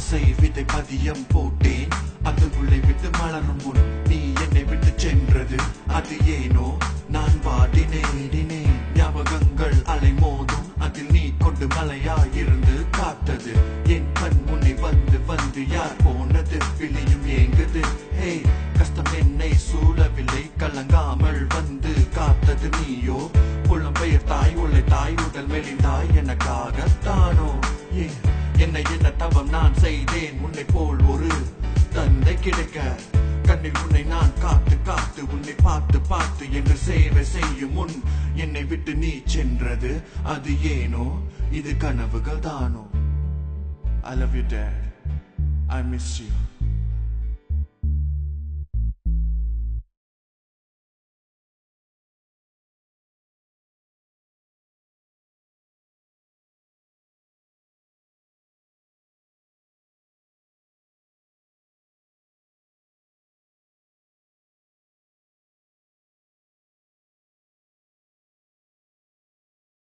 ஆசை விதை பதியம் போட்டேன் அது உள்ளே விட்டு மலரும் முன் நீ என்னை விட்டு சென்றது அது ஏனோ நான் வாடினேடினேன் ஞாபகங்கள் அலை மோதும் அதில் நீ கொண்டு மலையாயிருந்து காத்தது என் கண் முன்னே வந்து வந்து யார் போனது விழியும் ஏங்குது ஹே கஷ்டம் என்னை சூழவில்லை கலங்காமல் வந்து காத்தது நீயோ புலம்பெயர் தாய் உள்ள தாய் உடல் மெலிந்தாய் எனக்காகத்தானோ ஏ என்னை என்ன தவம் நான் செய்தேன் உன்னை போல் ஒரு தந்தை கிடைக்க கண்ணில் உன்னை நான் காத்து காத்து உன்னை பார்த்து பார்த்து என்று சேவை செய்யும் முன் என்னை விட்டு நீ சென்றது அது ஏனோ இது கனவுகள் தானோ I love you dad I miss you